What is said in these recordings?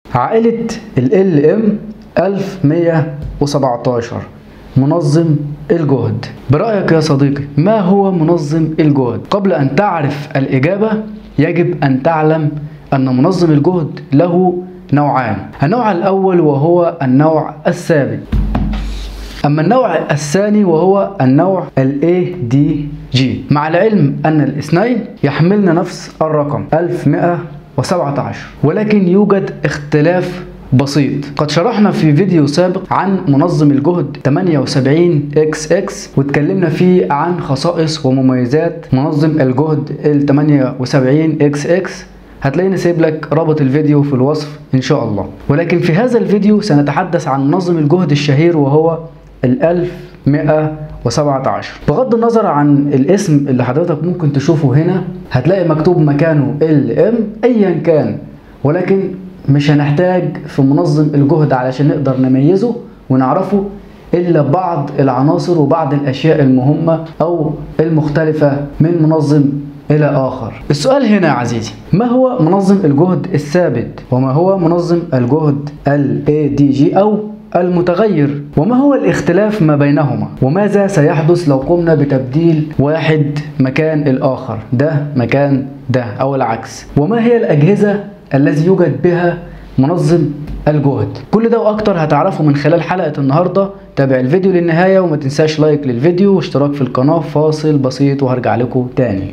عائلة ال LM 1117 منظم الجهد برأيك يا صديقي ما هو منظم الجهد؟ قبل أن تعرف الإجابة يجب أن تعلم أن منظم الجهد له نوعان النوع الأول وهو النوع الثابت أما النوع الثاني وهو النوع ال ADG مع العلم أن الاثنين يحملن نفس الرقم 1117 ولكن يوجد اختلاف بسيط قد شرحنا في فيديو سابق عن منظم الجهد 78XX واتكلمنا فيه عن خصائص ومميزات منظم الجهد ال 78XX هتلاقيني سايب لك رابط الفيديو في الوصف ان شاء الله ولكن في هذا الفيديو سنتحدث عن منظم الجهد الشهير وهو ال 1117 بغض النظر عن الاسم اللي حضرتك ممكن تشوفه هنا هتلاقي مكتوب مكانه ال ام ايا كان ولكن مش هنحتاج في منظم الجهد علشان نقدر نميزه ونعرفه الا بعض العناصر وبعض الاشياء المهمه او المختلفه من منظم الى اخر السؤال هنا يا عزيزي ما هو منظم الجهد الثابت وما هو منظم الجهد ال ADG او المتغير وما هو الاختلاف ما بينهما وماذا سيحدث لو قمنا بتبديل واحد مكان الآخر ده مكان ده أو العكس وما هي الأجهزة الذي يوجد بها منظم الجهد كل ده واكتر هتعرفه من خلال حلقة النهاردة تابع الفيديو للنهاية وما تنساش لايك للفيديو واشتراك في القناة فاصل بسيط وهرجع لكم تاني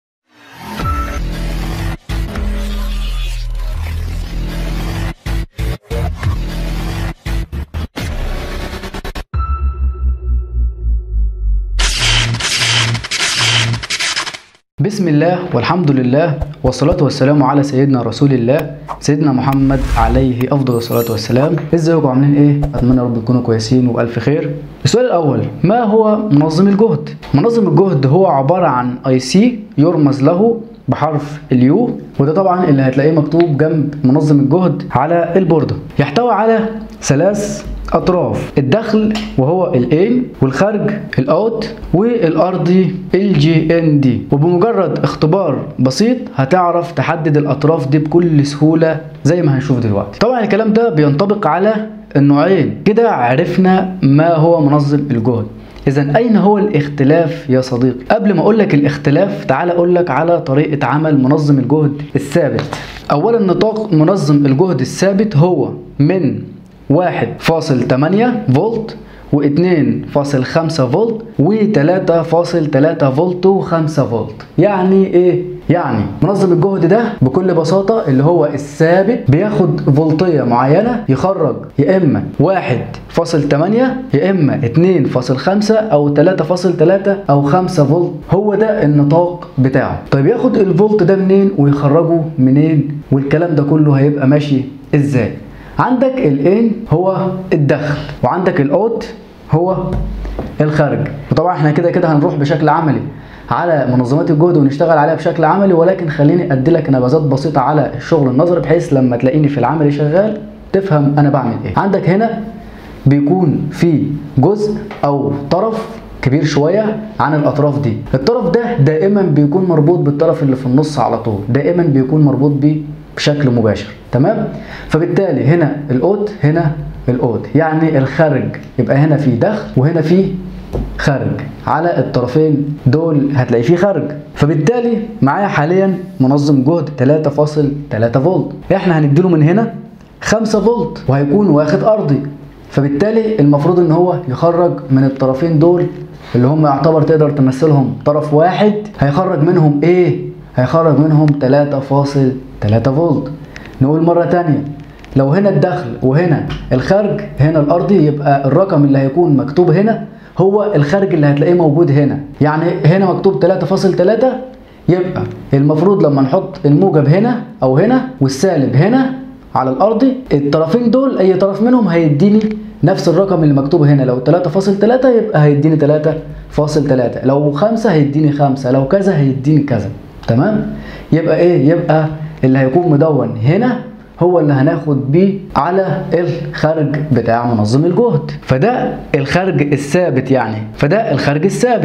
بسم الله والحمد لله والصلاة والسلام على سيدنا رسول الله سيدنا محمد عليه أفضل الصلاة والسلام ازيكم عاملين ايه؟ أتمنى رب تكونوا كويسين وبألف خير السؤال الأول ما هو منظم الجهد؟ منظم الجهد هو عبارة عن اي سي يرمز له بحرف اليو وده طبعا اللي هتلاقيه مكتوب جنب منظم الجهد على البوردة يحتوي على ثلاث اطراف الدخل وهو الان والخارج الاوت والارضي الجي ان دي وبمجرد اختبار بسيط هتعرف تحدد الاطراف دي بكل سهوله زي ما هنشوف دلوقتي طبعا الكلام ده بينطبق على النوعين كده عرفنا ما هو منظم الجهد اذا اين هو الاختلاف يا صديقي قبل ما اقول لك الاختلاف تعال اقول لك على طريقه عمل منظم الجهد الثابت اولا نطاق منظم الجهد الثابت هو من 1.8 فولت و2.5 فولت و3.3 فولت و5 فولت يعني ايه يعني منظم الجهد ده بكل بساطة اللي هو الثابت بياخد فولتية معينة يخرج يا إما 1.8 يا إما 2.5 أو 3.3 أو 5 فولت هو ده النطاق بتاعه طيب ياخد الفولت ده منين ويخرجه منين والكلام ده كله هيبقى ماشي ازاي عندك الان هو الدخل وعندك الاوت هو الخارج وطبعا احنا كده كده هنروح بشكل عملي على منظمات الجهد ونشتغل عليها بشكل عملي ولكن خليني ادي لك نبذات بسيطه على الشغل النظري بحيث لما تلاقيني في العملي شغال تفهم انا بعمل ايه عندك هنا بيكون في جزء او طرف كبير شويه عن الاطراف دي الطرف ده دائما بيكون مربوط بالطرف اللي في النص على طول دائما بيكون مربوط بيه بشكل مباشر تمام فبالتالي هنا الاوت هنا الاوت يعني الخارج يبقى هنا في دخل وهنا في خارج على الطرفين دول هتلاقي فيه خارج فبالتالي معايا حاليا منظم جهد 3.3 فولت احنا هنديله من هنا 5 فولت وهيكون واخد ارضي فبالتالي المفروض ان هو يخرج من الطرفين دول اللي هم يعتبر تقدر تمثلهم طرف واحد هيخرج منهم ايه هيخرج منهم 3.3 فولت نقول مرة تانية لو هنا الدخل وهنا الخارج هنا الارضي يبقى الرقم اللي هيكون مكتوب هنا هو الخارج اللي هتلاقيه موجود هنا يعني هنا مكتوب 3.3 يبقى المفروض لما نحط الموجب هنا او هنا والسالب هنا على الارضي الطرفين دول اي طرف منهم هيديني نفس الرقم اللي مكتوب هنا لو 3.3 يبقى هيديني 3.3 لو 5 هيديني 5 لو كذا هيديني كذا تمام يبقى ايه يبقى اللي هيكون مدون هنا هو اللي هناخد بيه على الخارج بتاع منظم الجهد فده الخارج الثابت يعني فده الخارج الثابت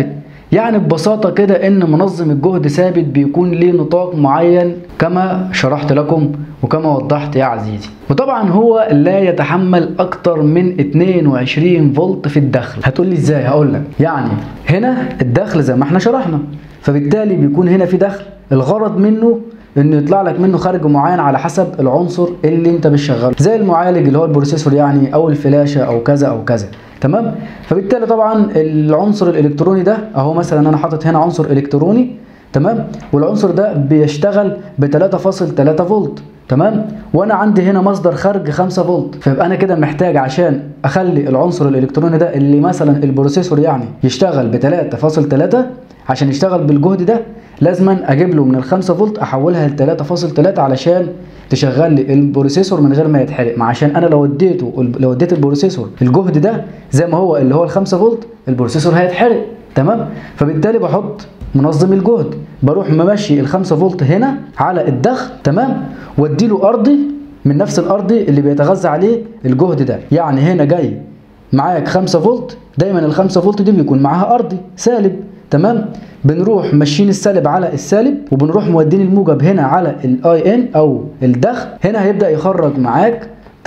يعني ببساطة كده ان منظم الجهد ثابت بيكون ليه نطاق معين كما شرحت لكم وكما وضحت يا عزيزي وطبعا هو لا يتحمل اكتر من 22 فولت في الدخل هتقول لي ازاي هقول لك يعني هنا الدخل زي ما احنا شرحنا فبالتالي بيكون هنا في دخل الغرض منه انه يطلع لك منه خارج معين على حسب العنصر اللي انت بتشغله زي المعالج اللي هو البروسيسور يعني او الفلاشه او كذا او كذا تمام فبالتالي طبعا العنصر الالكتروني ده اهو مثلا انا حاطط هنا عنصر الكتروني تمام والعنصر ده بيشتغل ب 3.3 فولت تمام وانا عندي هنا مصدر خارج 5 فولت فيبقى انا كده محتاج عشان اخلي العنصر الالكتروني ده اللي مثلا البروسيسور يعني يشتغل ب 3.3 عشان يشتغل بالجهد ده لازما اجيب له من ال 5 فولت احولها ل 3.3 علشان تشغل لي البروسيسور من غير ما يتحرق ما عشان انا لو اديته لو اديت البروسيسور الجهد ده زي ما هو اللي هو ال 5 فولت البروسيسور هيتحرق تمام فبالتالي بحط منظم الجهد بروح ممشي ال 5 فولت هنا على الدخل تمام وادي له ارضي من نفس الارضي اللي بيتغذى عليه الجهد ده يعني هنا جاي معاك 5 فولت دايما ال 5 فولت دي بيكون معاها ارضي سالب تمام بنروح ماشيين السالب على السالب وبنروح مودين الموجب هنا على الاي ان او الدخل هنا هيبدا يخرج معاك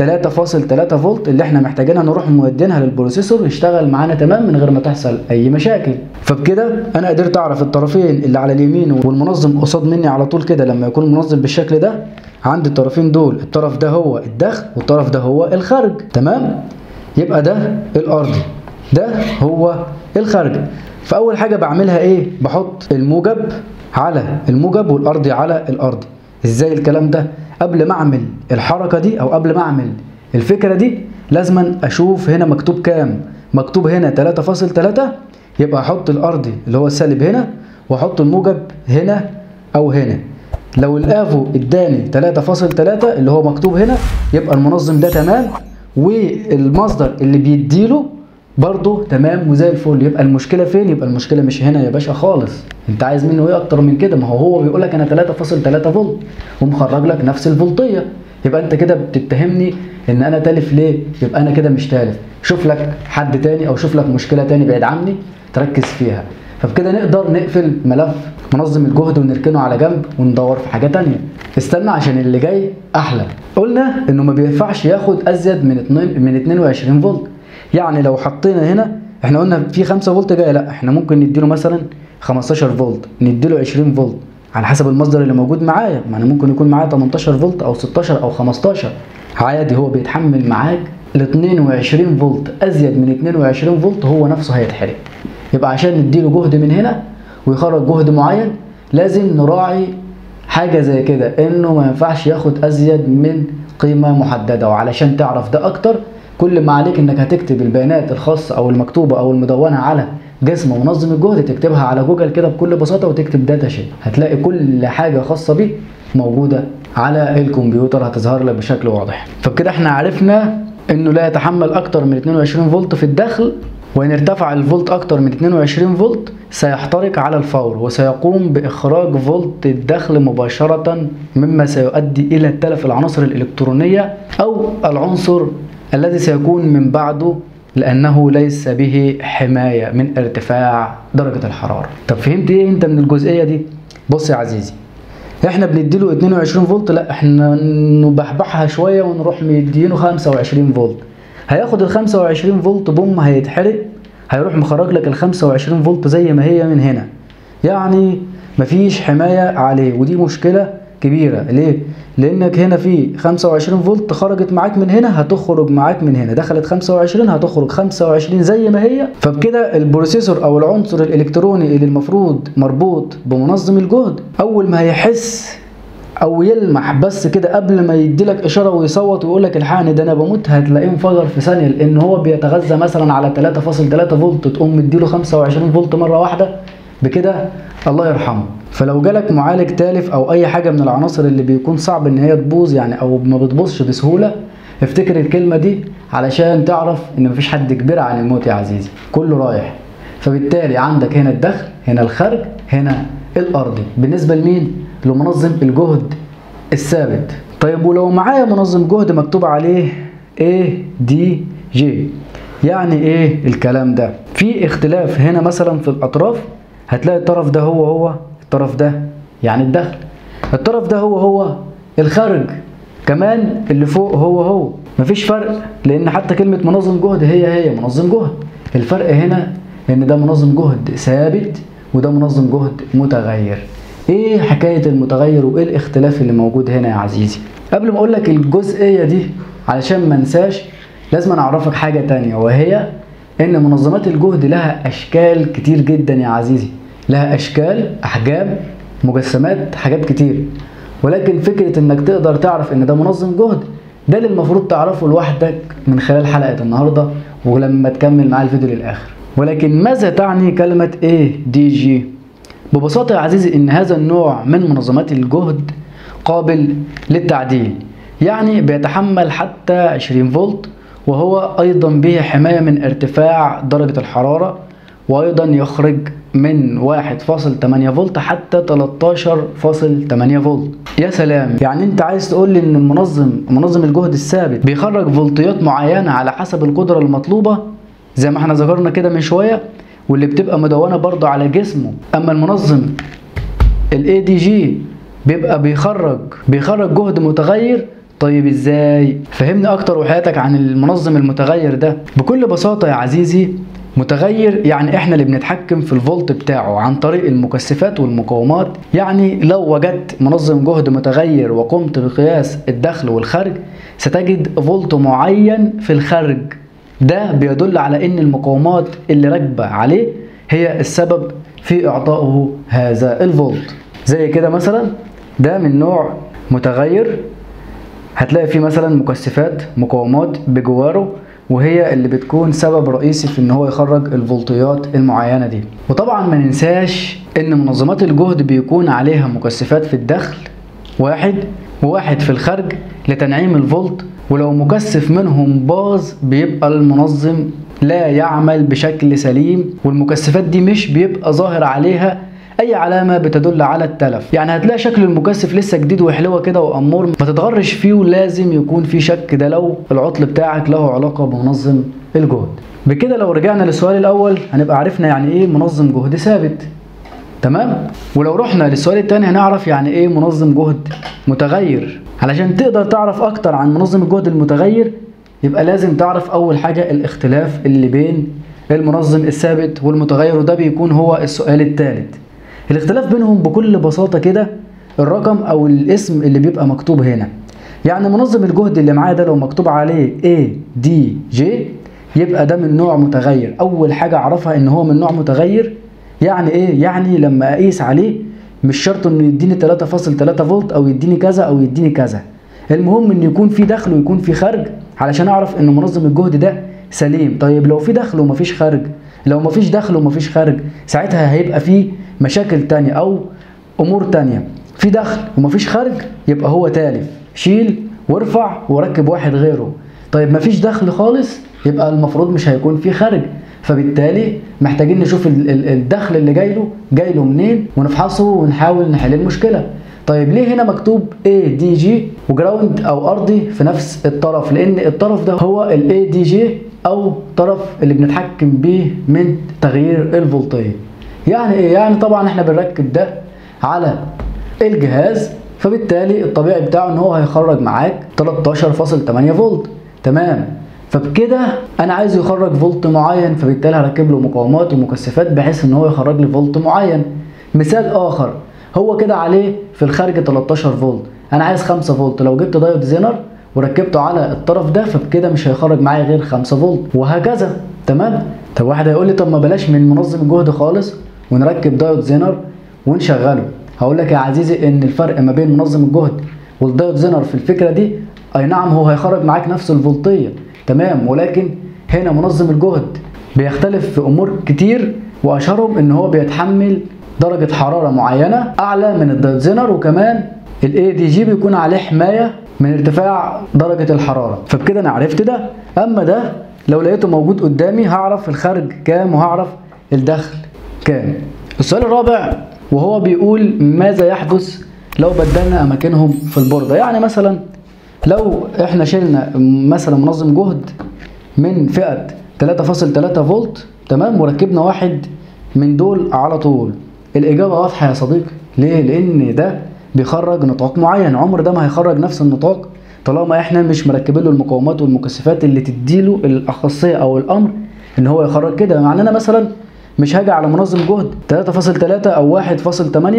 3.3 فولت اللي احنا محتاجينها نروح مودينها للبروسيسور يشتغل معانا تمام من غير ما تحصل اي مشاكل فبكده انا قدرت اعرف الطرفين اللي على اليمين والمنظم قصاد مني على طول كده لما يكون المنظم بالشكل ده عندي الطرفين دول الطرف ده هو الدخل والطرف ده هو الخارج تمام يبقى ده الارضي ده هو الخارج فاول حاجه بعملها ايه بحط الموجب على الموجب والارضي على الارضي ازاي الكلام ده قبل ما اعمل الحركه دي او قبل ما اعمل الفكره دي لازما اشوف هنا مكتوب كام مكتوب هنا 3.3 يبقى احط الارضي اللي هو السالب هنا واحط الموجب هنا او هنا لو الافو اداني 3.3 اللي هو مكتوب هنا يبقى المنظم ده تمام والمصدر اللي بيديله برضه تمام وزي الفل يبقى المشكله فين يبقى المشكله مش هنا يا باشا خالص انت عايز منه ايه اكتر من كده ما هو هو بيقول لك انا 3.3 فولت ومخرج لك نفس الفولتيه يبقى انت كده بتتهمني ان انا تالف ليه يبقى انا كده مش تالف شوف لك حد تاني او شوف لك مشكله تاني بعيد عني تركز فيها فبكده نقدر نقفل ملف منظم الجهد ونركنه على جنب وندور في حاجه تانية استنى عشان اللي جاي احلى قلنا انه ما بينفعش ياخد ازيد من 2 من 22 فولت يعني لو حطينا هنا احنا قلنا في 5 فولت جاي لا احنا ممكن نديله مثلا 15 فولت نديله 20 فولت على حسب المصدر اللي موجود معايا ما انا ممكن يكون معايا 18 فولت او 16 او 15 عادي هو بيتحمل معاك ال 22 فولت ازيد من 22 فولت هو نفسه هيتحرق يبقى عشان نديله جهد من هنا ويخرج جهد معين لازم نراعي حاجه زي كده انه ما ينفعش ياخد ازيد من قيمه محدده وعلشان تعرف ده اكتر كل ما عليك انك هتكتب البيانات الخاصه او المكتوبه او المدونه على جسم منظم الجهد تكتبها على جوجل كده بكل بساطه وتكتب داتا شيت هتلاقي كل حاجه خاصه بيه موجوده على الكمبيوتر هتظهر لك بشكل واضح فبكده احنا عرفنا انه لا يتحمل اكتر من 22 فولت في الدخل وإن ارتفع الفولت أكتر من 22 فولت سيحترق على الفور وسيقوم بإخراج فولت الدخل مباشرة مما سيؤدي إلى تلف العناصر الإلكترونية أو العنصر الذي سيكون من بعده لأنه ليس به حماية من ارتفاع درجة الحرارة طب فهمت إيه أنت من الجزئية دي؟ بص يا عزيزي احنا بنديله 22 فولت لا احنا نبحبحها شوية ونروح مدينه 25 فولت هياخد ال 25 فولت بوم هيتحرق هيروح مخرج لك ال 25 فولت زي ما هي من هنا يعني مفيش حماية عليه ودي مشكلة كبيرة ليه؟ لانك هنا في 25 فولت خرجت معاك من هنا هتخرج معاك من هنا دخلت 25 هتخرج 25 زي ما هي فبكده البروسيسور او العنصر الالكتروني اللي المفروض مربوط بمنظم الجهد اول ما هيحس او يلمح بس كده قبل ما يديلك اشاره ويصوت ويقول لك الحقني ده انا بموت هتلاقيه انفجر في ثانيه لان هو بيتغذى مثلا على 3.3 فولت تقوم مديله 25 فولت مره واحده بكده الله يرحمه فلو جالك معالج تالف او اي حاجه من العناصر اللي بيكون صعب ان هي تبوظ يعني او ما بتبوظش بسهوله افتكر الكلمه دي علشان تعرف ان مفيش حد كبير عن الموت يا عزيزي كله رايح فبالتالي عندك هنا الدخل هنا الخارج هنا الارضي بالنسبه لمين لمنظم الجهد الثابت طيب ولو معايا منظم جهد مكتوب عليه A D J يعني ايه الكلام ده في اختلاف هنا مثلا في الاطراف هتلاقي الطرف ده هو هو الطرف ده يعني الدخل الطرف ده هو هو الخارج كمان اللي فوق هو هو مفيش فرق لان حتى كلمة منظم جهد هي هي منظم جهد الفرق هنا ان ده منظم جهد ثابت وده منظم جهد متغير ايه حكاية المتغير وايه الاختلاف اللي موجود هنا يا عزيزي قبل ما اقول لك الجزئية دي علشان ما انساش لازم اعرفك حاجة تانية وهي ان منظمات الجهد لها اشكال كتير جدا يا عزيزي لها اشكال احجام مجسمات حاجات كتير ولكن فكرة انك تقدر تعرف ان ده منظم جهد ده اللي المفروض تعرفه لوحدك من خلال حلقة النهاردة ولما تكمل معايا الفيديو للآخر ولكن ماذا تعني كلمة ايه دي جي ببساطة يا عزيزي ان هذا النوع من منظمات الجهد قابل للتعديل يعني بيتحمل حتى 20 فولت وهو ايضا به حماية من ارتفاع درجة الحرارة وايضا يخرج من 1.8 فولت حتى 13.8 فولت يا سلام يعني انت عايز تقول لي ان المنظم منظم الجهد الثابت بيخرج فولتيات معينة على حسب القدرة المطلوبة زي ما احنا ذكرنا كده من شوية واللي بتبقى مدونة برضه على جسمه اما المنظم الاي دي جي بيبقى بيخرج بيخرج جهد متغير طيب ازاي فهمني اكتر وحياتك عن المنظم المتغير ده بكل بساطة يا عزيزي متغير يعني احنا اللي بنتحكم في الفولت بتاعه عن طريق المكثفات والمقاومات يعني لو وجدت منظم جهد متغير وقمت بقياس الدخل والخارج ستجد فولت معين في الخارج ده بيدل على ان المقاومات اللي راكبه عليه هي السبب في اعطائه هذا الفولت زي كده مثلا ده من نوع متغير هتلاقي فيه مثلا مكثفات مقاومات بجواره وهي اللي بتكون سبب رئيسي في ان هو يخرج الفولتيات المعينه دي وطبعا ما ننساش ان منظمات الجهد بيكون عليها مكثفات في الدخل واحد وواحد في الخارج لتنعيم الفولت ولو مكثف منهم باظ بيبقى المنظم لا يعمل بشكل سليم والمكثفات دي مش بيبقى ظاهر عليها اي علامه بتدل على التلف يعني هتلاقي شكل المكثف لسه جديد وحلوه كده وامور ما تتغرش فيه ولازم يكون في شك ده لو العطل بتاعك له علاقه بمنظم الجهد بكده لو رجعنا للسؤال الاول هنبقى عرفنا يعني ايه منظم جهد ثابت تمام ولو رحنا للسؤال الثاني هنعرف يعني ايه منظم جهد متغير علشان تقدر تعرف اكتر عن منظم الجهد المتغير يبقى لازم تعرف اول حاجه الاختلاف اللي بين المنظم الثابت والمتغير وده بيكون هو السؤال الثالث الاختلاف بينهم بكل بساطة كده الرقم أو الاسم اللي بيبقى مكتوب هنا يعني منظم الجهد اللي معايا ده لو مكتوب عليه A D J يبقى ده من نوع متغير أول حاجة أعرفها إن هو من نوع متغير يعني إيه؟ يعني لما أقيس عليه مش شرط إنه يديني 3.3 فولت أو يديني كذا أو يديني كذا المهم إن يكون في دخل ويكون في خارج علشان أعرف إن منظم الجهد ده سليم طيب لو في دخل ومفيش خارج لو مفيش دخل ومفيش خارج ساعتها هيبقى فيه مشاكل تانية او امور تانية في دخل ومفيش خارج يبقى هو تالف شيل وارفع وركب واحد غيره طيب مفيش دخل خالص يبقى المفروض مش هيكون في خارج فبالتالي محتاجين نشوف الدخل اللي جاي له جاي له منين ونفحصه ونحاول نحل المشكله طيب ليه هنا مكتوب A دي جي وجراوند او ارضي في نفس الطرف لان الطرف ده هو ال A دي جي او طرف اللي بنتحكم بيه من تغيير الفولتيه يعني ايه يعني طبعا احنا بنركب ده على الجهاز فبالتالي الطبيعي بتاعه ان هو هيخرج معاك 13.8 فولت تمام فبكده انا عايز يخرج فولت معين فبالتالي هركب له مقاومات ومكثفات بحيث ان هو يخرج لي فولت معين مثال اخر هو كده عليه في الخارج 13 فولت انا عايز 5 فولت لو جبت دايود زينر وركبته على الطرف ده فبكده مش هيخرج معايا غير 5 فولت وهكذا تمام طب واحد هيقول لي طب ما بلاش من منظم الجهد خالص ونركب دايود زينر ونشغله هقول لك يا عزيزي ان الفرق ما بين منظم الجهد والدايود زينر في الفكره دي اي نعم هو هيخرج معاك نفس الفولتيه تمام ولكن هنا منظم الجهد بيختلف في امور كتير واشهرهم ان هو بيتحمل درجه حراره معينه اعلى من الدايود زينر وكمان الاي دي جي بيكون عليه حمايه من ارتفاع درجه الحراره فبكده انا عرفت ده اما ده لو لقيته موجود قدامي هعرف الخارج كام وهعرف الدخل كام السؤال الرابع وهو بيقول ماذا يحدث لو بدلنا اماكنهم في البوردة يعني مثلا لو احنا شلنا مثلا منظم جهد من فئة 3.3 فولت تمام وركبنا واحد من دول على طول الاجابه واضحه يا صديقي ليه لان ده بيخرج نطاق معين عمر ده ما هيخرج نفس النطاق طالما احنا مش مركبين له المقاومات والمكثفات اللي تديله الاخصيه او الامر ان هو يخرج كده معنى انا مثلا مش هاجي على منظم جهد 3.3 او 1.8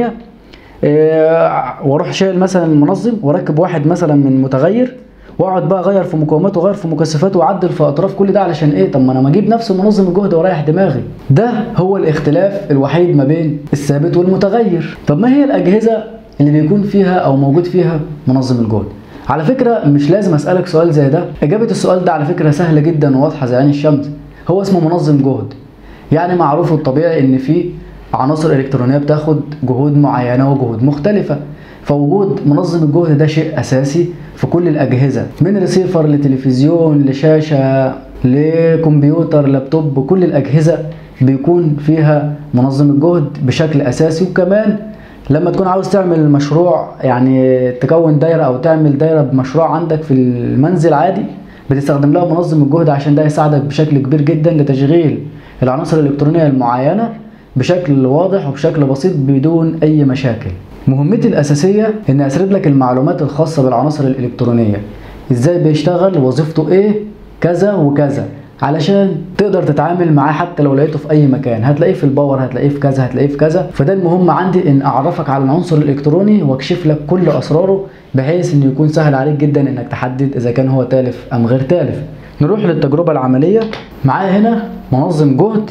إيه واروح شايل مثلا المنظم واركب واحد مثلا من متغير واقعد بقى اغير في مقاوماته واغير في مكثفاته واعدل في اطراف كل ده علشان ايه طب ما انا ما اجيب نفس منظم الجهد واريح دماغي ده هو الاختلاف الوحيد ما بين الثابت والمتغير طب ما هي الاجهزه اللي بيكون فيها او موجود فيها منظم الجهد على فكره مش لازم اسالك سؤال زي ده اجابه السؤال ده على فكره سهله جدا وواضحه زي عين الشمس هو اسمه منظم جهد يعني معروف الطبيعي ان في عناصر الكترونيه بتاخد جهود معينه وجهود مختلفه فوجود منظم الجهد ده شيء اساسي في كل الاجهزه من ريسيفر لتلفزيون لشاشه لكمبيوتر لابتوب كل الاجهزه بيكون فيها منظم الجهد بشكل اساسي وكمان لما تكون عاوز تعمل مشروع يعني تكون دايره او تعمل دايره بمشروع عندك في المنزل عادي بتستخدم لها منظم الجهد عشان ده يساعدك بشكل كبير جدا لتشغيل العناصر الالكترونيه المعينه بشكل واضح وبشكل بسيط بدون اي مشاكل مهمتي الاساسيه ان اسرد لك المعلومات الخاصه بالعناصر الالكترونيه ازاي بيشتغل وظيفته ايه كذا وكذا علشان تقدر تتعامل معاه حتى لو لقيته في اي مكان هتلاقيه في الباور هتلاقيه في كذا هتلاقيه في كذا فده المهم عندي ان اعرفك على العنصر الالكتروني واكشف لك كل اسراره بحيث انه يكون سهل عليك جدا انك تحدد اذا كان هو تالف ام غير تالف نروح للتجربة العملية معايا هنا منظم جهد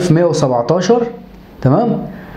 1117 تمام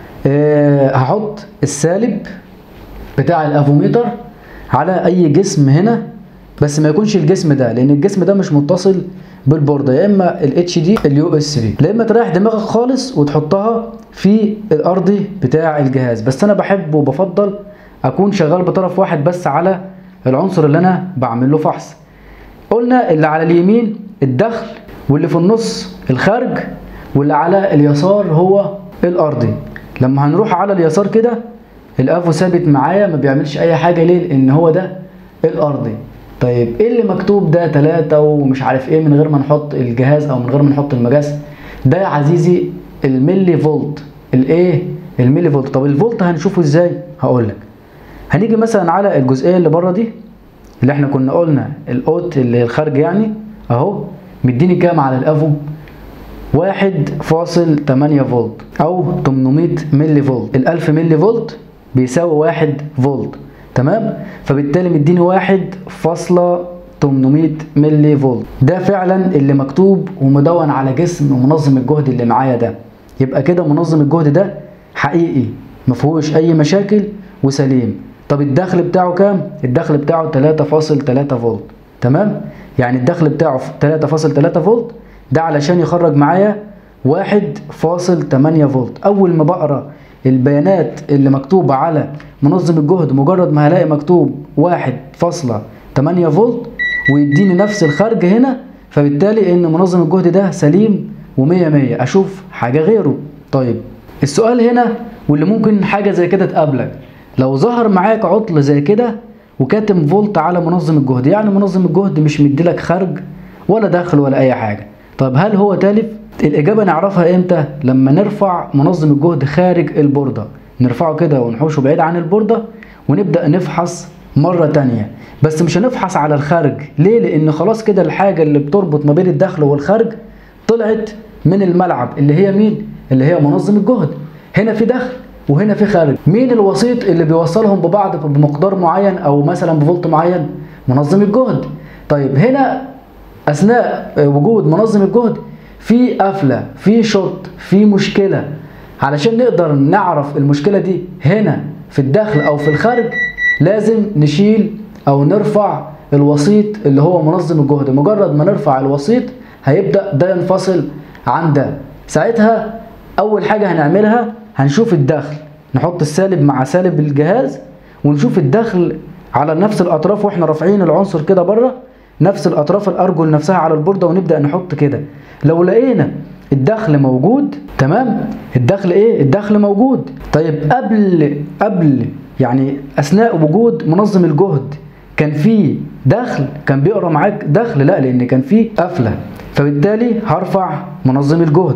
أه هحط السالب بتاع الافوميتر على اي جسم هنا بس ما يكونش الجسم ده لان الجسم ده مش متصل بالبوردة يا اما الاتش دي اليو اس بي يا اما تريح دماغك خالص وتحطها في الارضي بتاع الجهاز بس انا بحب وبفضل اكون شغال بطرف واحد بس على العنصر اللي انا بعمل له فحص قلنا اللي على اليمين الدخل واللي في النص الخارج واللي على اليسار هو الارضي لما هنروح على اليسار كده الافو ثابت معايا ما بيعملش اي حاجه ليه لان هو ده الارضي طيب ايه اللي مكتوب ده تلاتة ومش عارف ايه من غير ما نحط الجهاز او من غير ما نحط المجاز ده يا عزيزي الملي فولت الايه الملي فولت طب الفولت هنشوفه ازاي هقول لك هنيجي مثلا على الجزئيه اللي بره دي اللي احنا كنا قلنا الاوت اللي الخارج يعني اهو مديني كام على الافو واحد فاصل تمانية فولت او 800 ملي فولت الالف ملي فولت بيساوي واحد فولت تمام فبالتالي مديني واحد فاصلة 800 ملي فولت ده فعلا اللي مكتوب ومدون على جسم منظم الجهد اللي معايا ده يبقى كده منظم الجهد ده حقيقي مفهوش اي مشاكل وسليم طب الدخل بتاعه كام الدخل بتاعه 3.3 فولت تمام يعني الدخل بتاعه 3.3 فولت ده علشان يخرج معايا 1.8 فولت اول ما بقرا البيانات اللي مكتوبه على منظم الجهد مجرد ما هلاقي مكتوب 1.8 فولت ويديني نفس الخرج هنا فبالتالي ان منظم الجهد ده سليم و100 100 اشوف حاجه غيره طيب السؤال هنا واللي ممكن حاجه زي كده تقابلك لو ظهر معاك عطل زي كده وكاتم فولت على منظم الجهد يعني منظم الجهد مش مديلك خرج ولا دخل ولا اي حاجه طب هل هو تالف الاجابه نعرفها امتى لما نرفع منظم الجهد خارج البورده نرفعه كده ونحوشه بعيد عن البورده ونبدا نفحص مره تانية بس مش هنفحص على الخارج ليه لان خلاص كده الحاجه اللي بتربط ما بين الدخل والخارج طلعت من الملعب اللي هي مين اللي هي منظم الجهد هنا في دخل وهنا في خارج مين الوسيط اللي بيوصلهم ببعض بمقدار معين او مثلا بفولت معين منظم الجهد طيب هنا اثناء وجود منظم الجهد في قفله في شوت في مشكله علشان نقدر نعرف المشكله دي هنا في الدخل او في الخارج لازم نشيل او نرفع الوسيط اللي هو منظم الجهد مجرد ما نرفع الوسيط هيبدا ده ينفصل عن ده ساعتها اول حاجه هنعملها هنشوف الدخل نحط السالب مع سالب الجهاز ونشوف الدخل على نفس الاطراف واحنا رافعين العنصر كده بره نفس الاطراف الارجل نفسها على البورده ونبدا نحط كده لو لقينا الدخل موجود تمام الدخل ايه الدخل موجود طيب قبل قبل يعني اثناء وجود منظم الجهد كان في دخل كان بيقرا معاك دخل لا لان كان في قفله فبالتالي هرفع منظم الجهد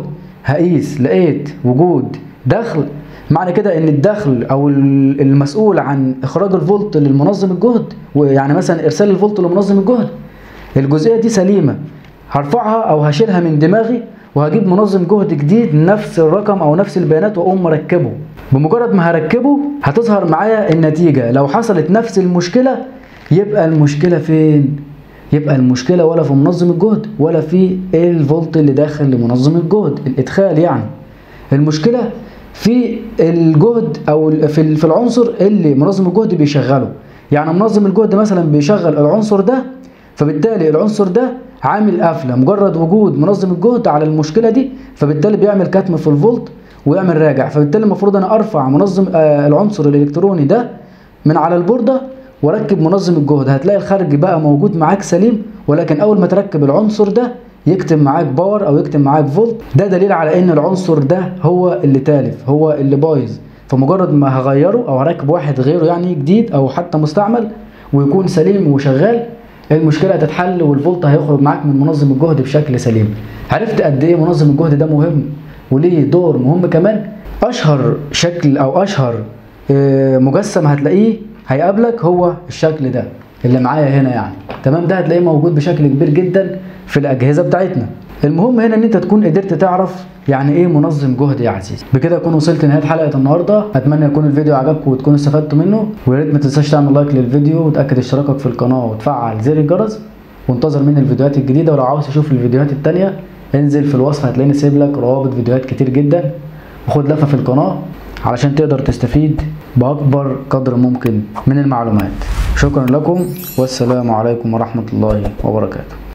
هقيس لقيت وجود دخل معنى كده ان الدخل او ال- المسؤول عن اخراج الفولت للمنظم الجهد ويعني مثلا ارسال الفولت لمنظم الجهد الجزئيه دي سليمه هرفعها او هشيلها من دماغي وهجيب منظم جهد جديد نفس الرقم او نفس البيانات واقوم مركبه بمجرد ما هركبه هتظهر معايا النتيجه لو حصلت نفس المشكله يبقى المشكله فين يبقى المشكله ولا في منظم الجهد ولا في الفولت اللي داخل لمنظم الجهد الادخال يعني المشكله في الجهد او ال- في ال- في العنصر اللي منظم الجهد بيشغله يعني منظم الجهد مثلا بيشغل العنصر ده فبالتالي العنصر ده عامل قفله مجرد وجود منظم الجهد على المشكله دي فبالتالي بيعمل كتم في الفولت ويعمل راجع فبالتالي المفروض انا ارفع منظم آه العنصر الالكتروني ده من على البورده واركب منظم الجهد هتلاقي الخارج بقى موجود معاك سليم ولكن اول ما تركب العنصر ده يكتب معاك باور او يكتب معاك فولت ده دليل على ان العنصر ده هو اللي تالف هو اللي بايظ فمجرد ما هغيره او هركب واحد غيره يعني جديد او حتى مستعمل ويكون سليم وشغال المشكله هتتحل والفولت هيخرج معاك من منظم الجهد بشكل سليم عرفت قد ايه منظم الجهد ده مهم وليه دور مهم كمان اشهر شكل او اشهر آه، مجسم هتلاقيه هيقابلك هو الشكل ده اللي معايا هنا يعني تمام ده هتلاقيه موجود بشكل كبير جدا في الاجهزه بتاعتنا المهم هنا ان انت تكون قدرت تعرف يعني ايه منظم جهد يا عزيزي بكده اكون وصلت لنهايه حلقه النهارده اتمنى يكون الفيديو عجبكم وتكونوا استفدتوا منه ويا ريت ما تنساش تعمل لايك للفيديو وتاكد اشتراكك في القناه وتفعل زر الجرس وانتظر مني الفيديوهات الجديده ولو عاوز تشوف الفيديوهات التانية انزل في الوصف هتلاقيني سايب لك روابط فيديوهات كتير جدا وخد لفه في القناه علشان تقدر تستفيد باكبر قدر ممكن من المعلومات شكرا لكم والسلام عليكم ورحمه الله وبركاته